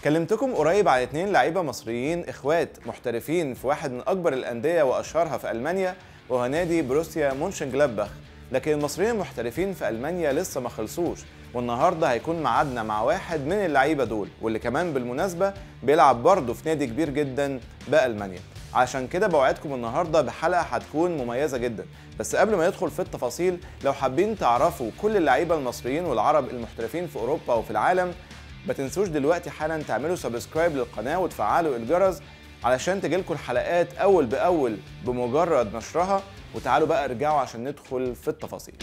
كلمتكم قريب عن اتنين لعيبه مصريين اخوات محترفين في واحد من اكبر الانديه واشهرها في المانيا وهو نادي بروسيا مونشنجلادباخ لكن المصريين المحترفين في المانيا لسه ما خلصوش والنهارده هيكون ميعادنا مع واحد من اللعيبه دول واللي كمان بالمناسبه بيلعب برضه في نادي كبير جدا بالمانيا عشان كده بوعدكم النهارده بحلقه هتكون مميزه جدا بس قبل ما ندخل في التفاصيل لو حابين تعرفوا كل اللعيبه المصريين والعرب المحترفين في اوروبا وفي العالم ما تنسوش دلوقتي حالا تعملوا سبسكرايب للقناه وتفعلوا الجرس علشان تجيلكم الحلقات اول باول بمجرد نشرها وتعالوا بقى ارجعوا عشان ندخل في التفاصيل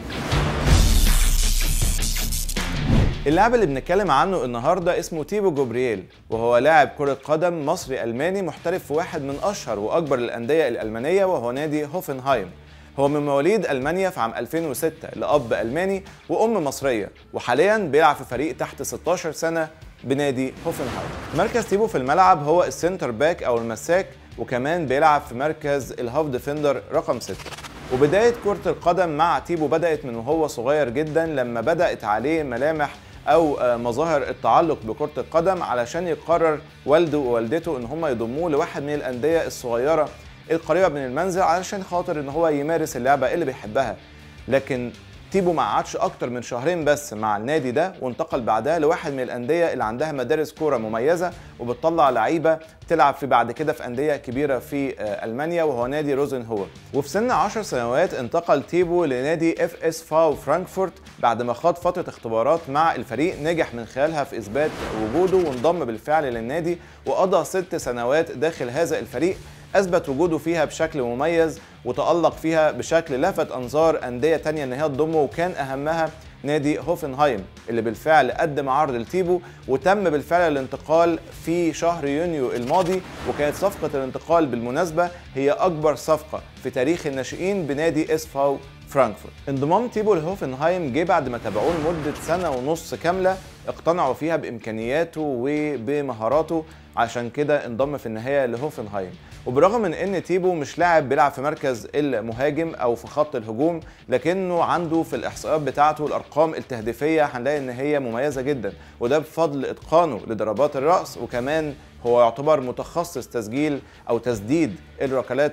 اللاعب اللي بنتكلم عنه النهارده اسمه تيبو جوبرييل وهو لاعب كرة قدم مصري ألماني محترف في واحد من أشهر وأكبر الأندية الألمانية وهو نادي هوفنهايم هو من مواليد ألمانيا في عام 2006 لأب ألماني وأم مصرية وحاليا بيلعب في فريق تحت 16 سنة بنادي هوفنهايم مركز تيبو في الملعب هو السنتر باك أو المساك وكمان بيلعب في مركز الهاف ديفندر رقم 6 وبداية كرة القدم مع تيبو بدأت من وهو صغير جدا لما بدأت عليه ملامح او مظاهر التعلق بكره القدم علشان يقرر والده ووالدته ان هم يضموه لواحد من الانديه الصغيره القريبه من المنزل علشان خاطر ان هو يمارس اللعبه اللي بيحبها لكن تيبو ما قعدش اكتر من شهرين بس مع النادي ده وانتقل بعدها لواحد من الانديه اللي عندها مدارس كوره مميزه وبتطلع لعيبه تلعب في بعد كده في انديه كبيره في المانيا وهو نادي روزن هو وفي سن 10 سنوات انتقل تيبو لنادي اف اس فاو فرانكفورت بعد ما خاض فتره اختبارات مع الفريق نجح من خلالها في اثبات وجوده وانضم بالفعل للنادي وقضى ست سنوات داخل هذا الفريق اثبت وجوده فيها بشكل مميز وتالق فيها بشكل لفت انظار انديه تانية ان هي تضمه وكان اهمها نادي هوفنهايم اللي بالفعل قدم عرض لتيبو وتم بالفعل الانتقال في شهر يونيو الماضي وكانت صفقه الانتقال بالمناسبه هي اكبر صفقه في تاريخ الناشئين بنادي اسفاو فرانكفورت انضمام تيبو لهوفنهايم جه بعد ما تابعوه لمده سنه ونص كامله اقتنعوا فيها بامكانياته وبمهاراته عشان كده انضم في النهايه لهوفنهايم وبرغم من ان تيبو مش لاعب بيلعب في مركز المهاجم او في خط الهجوم لكنه عنده في الاحصائيات بتاعته الارقام التهديفيه هنلاقي ان هي مميزه جدا وده بفضل اتقانه لضربات الراس وكمان هو يعتبر متخصص تسجيل او تسديد الركلات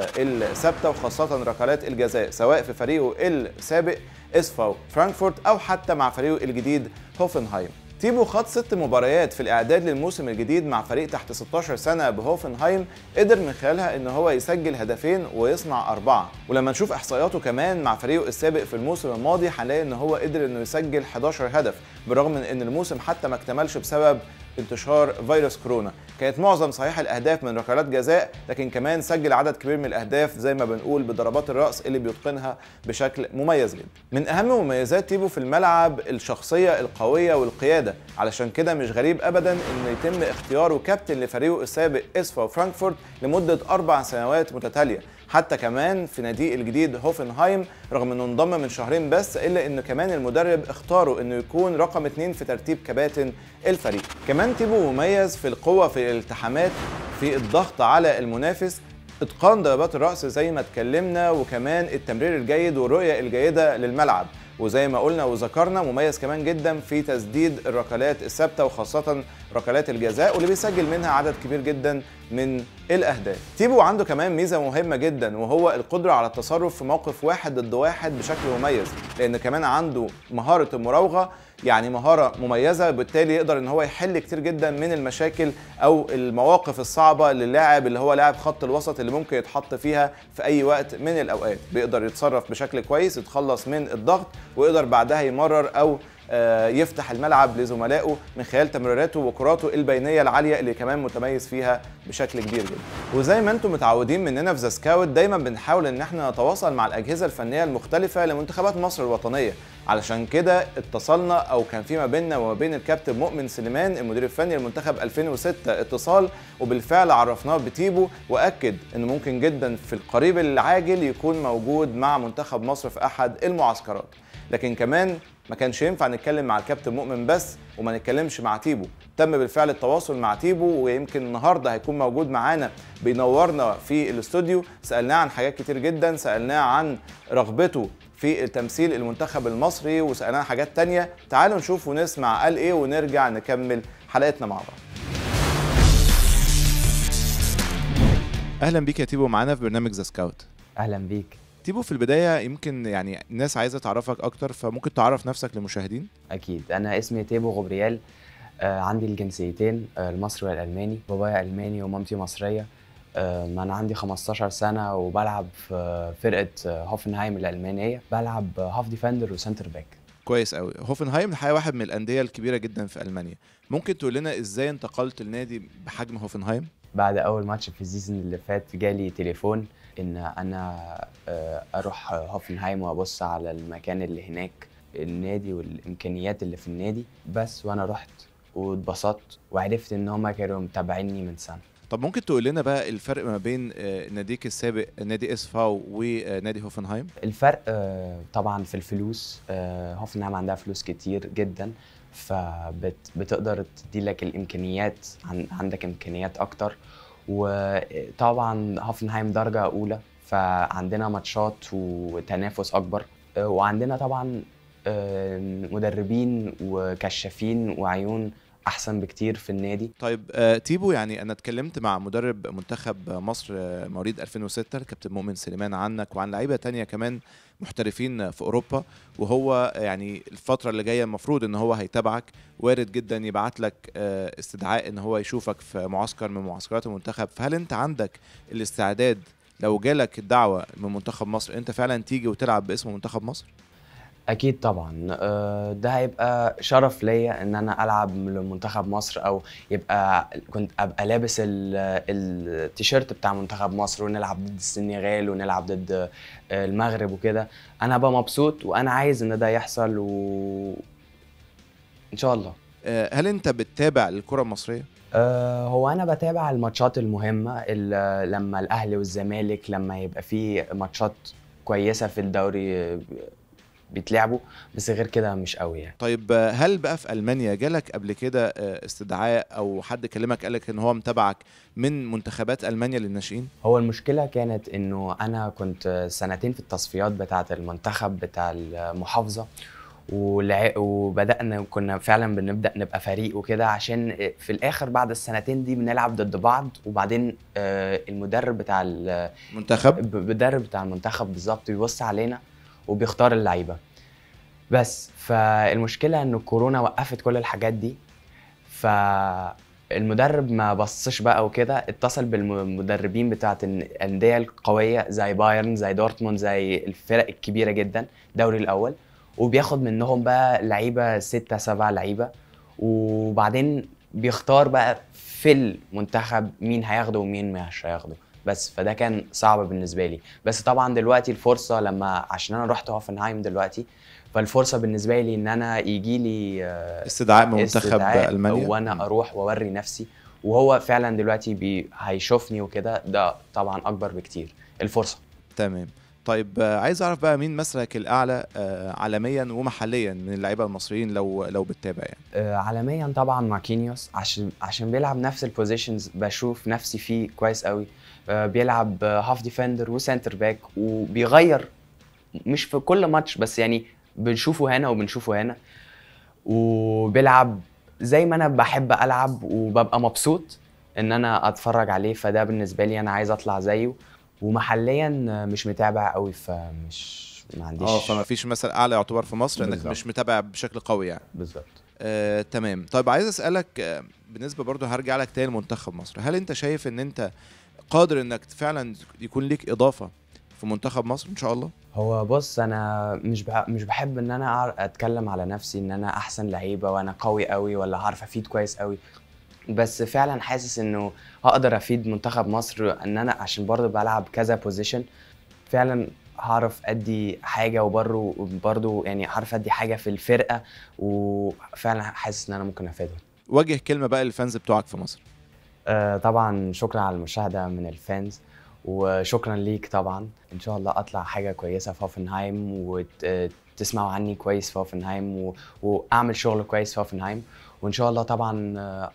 الثابته وخاصه ركلات الجزاء سواء في فريقه السابق اسفاو فرانكفورت او حتى مع فريقه الجديد هوفنهايم تيبو خاض ست مباريات في الاعداد للموسم الجديد مع فريق تحت 16 سنه بهوفنهايم قدر من خلالها ان هو يسجل هدفين ويصنع اربعه ولما نشوف احصائياته كمان مع فريقه السابق في الموسم الماضي هنلاقي ان هو قدر انه يسجل 11 هدف برغم من ان الموسم حتى ما اكتملش بسبب انتشار فيروس كورونا كانت معظم صحيح الاهداف من ركلات جزاء لكن كمان سجل عدد كبير من الاهداف زي ما بنقول بضربات الراس اللي بيتقنها بشكل مميز جدا من اهم مميزات تيبو في الملعب الشخصيه القويه والقياده علشان كده مش غريب ابدا ان يتم اختياره كابتن لفريقه السابق اسفا فرانكفورت لمده اربع سنوات متتاليه حتى كمان في ناديه الجديد هوفنهايم رغم انه انضم من شهرين بس الا انه كمان المدرب اختاره انه يكون رقم اثنين في ترتيب كباتن الفريق كمان تيبو مميز في القوه في الالتحامات في الضغط على المنافس اتقان ضربات الراس زي ما اتكلمنا وكمان التمرير الجيد والرؤيه الجيده للملعب وزي ما قلنا وذكرنا مميز كمان جدا في تسديد الركلات الثابته وخاصه ركلات الجزاء واللي بيسجل منها عدد كبير جدا من الاهداف تيبو عنده كمان ميزه مهمه جدا وهو القدره على التصرف في موقف واحد ضد واحد بشكل مميز لان كمان عنده مهاره المراوغه يعني مهاره مميزه بالتالي يقدر ان هو يحل كتير جدا من المشاكل او المواقف الصعبه للاعب اللي هو لاعب خط الوسط اللي ممكن يتحط فيها في اي وقت من الاوقات بيقدر يتصرف بشكل كويس يتخلص من الضغط ويقدر بعدها يمرر او يفتح الملعب لزملائه من خلال تمريراته وكراته البينيه العاليه اللي كمان متميز فيها بشكل كبير جدا. وزي ما انتم متعودين مننا في ذا سكاوت دايما بنحاول ان احنا نتواصل مع الاجهزه الفنيه المختلفه لمنتخبات مصر الوطنيه علشان كده اتصلنا او كان في ما بيننا وما بين الكابتن مؤمن سليمان المدير الفني للمنتخب 2006 اتصال وبالفعل عرفناه بتيبو واكد انه ممكن جدا في القريب العاجل يكون موجود مع منتخب مصر في احد المعسكرات. لكن كمان ما كانش ينفع نتكلم مع الكابتن مؤمن بس وما نتكلمش مع تيبو تم بالفعل التواصل مع تيبو ويمكن النهارده هيكون موجود معانا بينورنا في الاستوديو سالناه عن حاجات كتير جدا سالناه عن رغبته في تمثيل المنتخب المصري وسالناه حاجات تانية تعالوا نشوف ونسمع قال ايه ونرجع نكمل حلقتنا مع بعض اهلا بيك يا تيبو معانا في برنامج ذا سكاوت اهلا بيك تيبو في البدايه يمكن يعني الناس عايزه تعرفك اكتر فممكن تعرف نفسك للمشاهدين اكيد انا اسمي تيبو غبريال آه عندي الجنسيتين آه المصري والالماني بابايا الماني ومامتي مصريه آه انا عندي 15 سنه وبلعب في فرقه هوفنهايم الالمانيه بلعب هاف ديفندر وسنتر باك كويس قوي هوفنهايم الحقيقه واحد من الانديه الكبيره جدا في المانيا ممكن تقول لنا ازاي انتقلت لنادي بحجم هوفنهايم بعد اول ماتش في السيزون اللي فات جالي تليفون ان انا اروح هوفنهايم وابص على المكان اللي هناك النادي والامكانيات اللي في النادي بس وانا رحت واتبسطت وعرفت ان هما كانوا متابعيني من سنه طب ممكن تقول لنا بقى الفرق ما بين ناديك السابق نادي اس فاو ونادي هوفنهايم الفرق طبعا في الفلوس هوفنهايم عندها فلوس كتير جدا فبتقدر تدي لك الامكانيات عندك امكانيات اكتر وطبعا هوفنهايم درجه اولى فعندنا ماتشات وتنافس اكبر وعندنا طبعا مدربين وكشافين وعيون احسن بكتير في النادي طيب آه تيبو يعني انا اتكلمت مع مدرب منتخب مصر مواليد 2006 الكابتن مؤمن سليمان عنك وعن لعيبه تانية كمان محترفين في اوروبا وهو يعني الفتره اللي جايه المفروض ان هو هيتابعك وارد جدا يبعت لك آه استدعاء ان هو يشوفك في معسكر من معسكرات المنتخب فهل انت عندك الاستعداد لو جالك الدعوه من منتخب مصر انت فعلا تيجي وتلعب باسم منتخب مصر اكيد طبعا ده هيبقى شرف ليا ان انا العب لمنتخب مصر او يبقى كنت ابقى لابس التيشيرت بتاع منتخب مصر ونلعب ضد السنغال ونلعب ضد المغرب وكده انا ابقى مبسوط وانا عايز ان ده يحصل و ان شاء الله هل انت بتتابع الكره المصريه أه هو انا بتابع الماتشات المهمه لما الاهلي والزمالك لما يبقى في ماتشات كويسه في الدوري بيتلعبوا بس غير كده مش قوي يعني طيب هل بقى في المانيا جالك قبل كده استدعاء او حد كلمك قالك ان هو متابعك من منتخبات المانيا للناشئين هو المشكله كانت انه انا كنت سنتين في التصفيات بتاعه المنتخب بتاع المحافظه ولع... وبدانا كنا فعلا بنبدا نبقى فريق وكده عشان في الاخر بعد السنتين دي بنلعب ضد بعض وبعدين المدرب بتاع المنتخب المدرب بتاع المنتخب بالظبط بيبص علينا وبيختار اللعيبه بس فالمشكله ان الكورونا وقفت كل الحاجات دي فالمدرب ما بصش بقى وكده اتصل بالمدربين بتاعت الانديه القويه زي بايرن زي دورتموند زي الفرق الكبيره جدا الدوري الاول وبياخد منهم بقى لعيبه ستة سبعة لعيبه وبعدين بيختار بقى في المنتخب مين هياخده ومين مش هياخده بس فده كان صعب بالنسبه لي بس طبعا دلوقتي الفرصه لما عشان انا رحت هوفنهايم دلوقتي فالفرصه بالنسبه لي ان انا يجي لي استدعاء من منتخب المانيا وانا اروح واوري نفسي وهو فعلا دلوقتي بي هيشوفني وكده ده طبعا اكبر بكتير الفرصه تمام طيب عايز اعرف بقى مين مسلك الاعلى عالميا ومحليا من اللعيبه المصريين لو لو بتتابع يعني عالميا طبعا ماركينيوس عشان عشان بيلعب نفس البوزيشنز بشوف نفسي فيه كويس قوي بيلعب هاف ديفندر وسنتر باك وبيغير مش في كل ماتش بس يعني بنشوفه هنا وبنشوفه هنا وبيلعب زي ما انا بحب العب وببقى مبسوط ان انا اتفرج عليه فده بالنسبه لي انا عايز اطلع زيه ومحليا مش متابع قوي فمش ما عنديش اه فما فيش مثل اعلى يعتبر في مصر انك مش متابع بشكل قوي يعني بالظبط آه، تمام طيب عايز اسالك آه، بالنسبه برضو هرجع لك تاني لمنتخب مصر هل انت شايف ان انت قادر انك فعلا يكون ليك اضافه في منتخب مصر ان شاء الله هو بص انا مش بح مش بحب ان انا اتكلم على نفسي ان انا احسن لعيبه وانا قوي قوي ولا هعرف افيد كويس قوي بس فعلا حاسس انه هقدر افيد منتخب مصر ان انا عشان برضه بلعب كذا بوزيشن فعلا هعرف ادي حاجه وبرضه برضه يعني هعرف ادي حاجه في الفرقه وفعلا حاسس ان انا ممكن افيدهم وجه كلمه بقى للفانز بتوعك في مصر آه طبعا شكرا على المشاهده من الفانز وشكرا ليك طبعا ان شاء الله اطلع حاجه كويسه في هوفنهايم وتسمعوا عني كويس في هوفنهايم و... واعمل شغل كويس في هوفنهايم وان شاء الله طبعا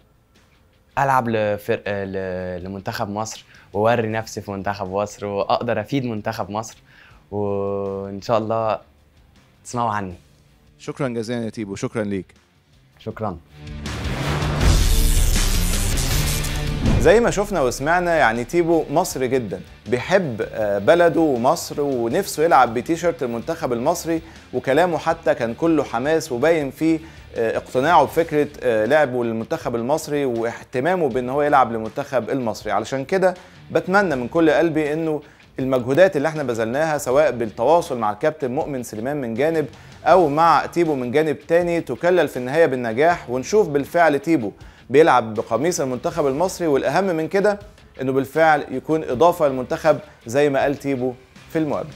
العب لفرق ل... لمنتخب مصر واوري نفسي في منتخب مصر واقدر افيد منتخب مصر وان شاء الله تسمعوا عني شكرا جزيلا يا تيبو شكرا ليك شكرا زي ما شفنا وسمعنا يعني تيبو مصري جدا بيحب آه، بلده ومصر ونفسه يلعب بتيشيرت المنتخب المصري وكلامه حتى كان كله حماس وباين فيه آه، اقتناعه بفكره آه، لعبه للمنتخب المصري واهتمامه بان هو يلعب للمنتخب المصري علشان كده بتمنى من كل قلبي انه المجهودات اللي احنا بذلناها سواء بالتواصل مع الكابتن مؤمن سليمان من جانب او مع تيبو من جانب تاني تكلل في النهايه بالنجاح ونشوف بالفعل تيبو بيلعب بقميص المنتخب المصري والاهم من كده انه بالفعل يكون اضافه للمنتخب زي ما قال تيبو في المقابله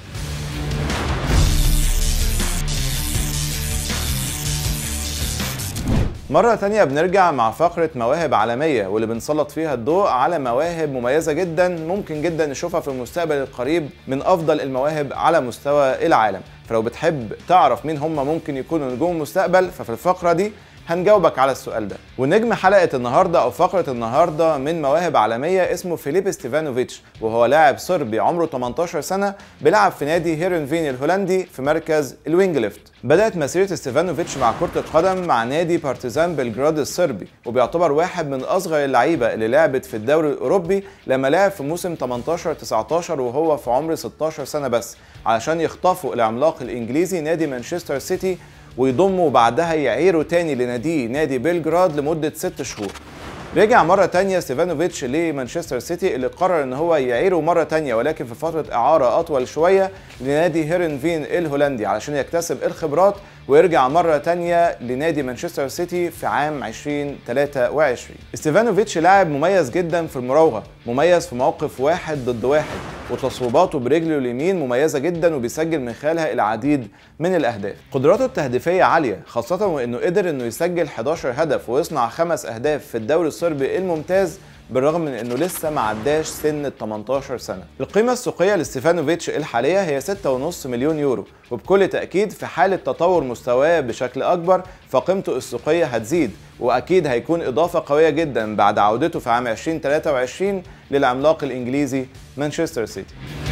مرة تانية بنرجع مع فقرة مواهب عالمية واللي بنسلط فيها الضوء على مواهب مميزة جدا ممكن جدا نشوفها في المستقبل القريب من أفضل المواهب على مستوى العالم فلو بتحب تعرف مين هم ممكن يكونوا نجوم المستقبل ففي الفقرة دي هنجاوبك على السؤال ده ونجم حلقة النهاردة أو فقرة النهاردة من مواهب عالمية اسمه فيليب ستيفانوفيتش وهو لاعب صربي عمره 18 سنة بيلعب في نادي هيرنفين الهولندي في مركز الوينج ليفت بدأت مسيرة ستيفانوفيتش مع كرة القدم مع نادي بارتيزان بلجراد الصربي وبيعتبر واحد من أصغر اللعيبة اللي لعبت في الدوري الأوروبي لما لعب في موسم 18 19 وهو في عمر 16 سنة بس علشان يخطفوا العملاق الإنجليزي نادي مانشستر سيتي ويضموا بعدها يعيروا تاني لناديه نادي بلجراد لمدة ست شهور رجع مرة تانية ستيفانوفيتش لمانشستر سيتي اللي قرر ان هو يعيره مرة تانية ولكن في فترة اعارة اطول شوية لنادي هيرنفين الهولندي علشان يكتسب الخبرات ويرجع مرة تانية لنادي مانشستر سيتي في عام 2023 ستيفانوفيتش لاعب مميز جدا في المراوغة مميز في موقف واحد ضد واحد وتصويباته برجله اليمين مميزة جدا وبيسجل من خلالها العديد من الأهداف قدراته التهديفية عالية خاصة وإنه قدر إنه يسجل 11 هدف ويصنع خمس أهداف في الدوري الصربي الممتاز بالرغم من انه لسه ما عداش سن ال 18 سنه. القيمه السوقيه لستيفانوفيتش الحاليه هي 6.5 مليون يورو وبكل تاكيد في حاله تطور مستواه بشكل اكبر فقيمته السوقيه هتزيد واكيد هيكون اضافه قويه جدا بعد عودته في عام 2023 للعملاق الانجليزي مانشستر سيتي.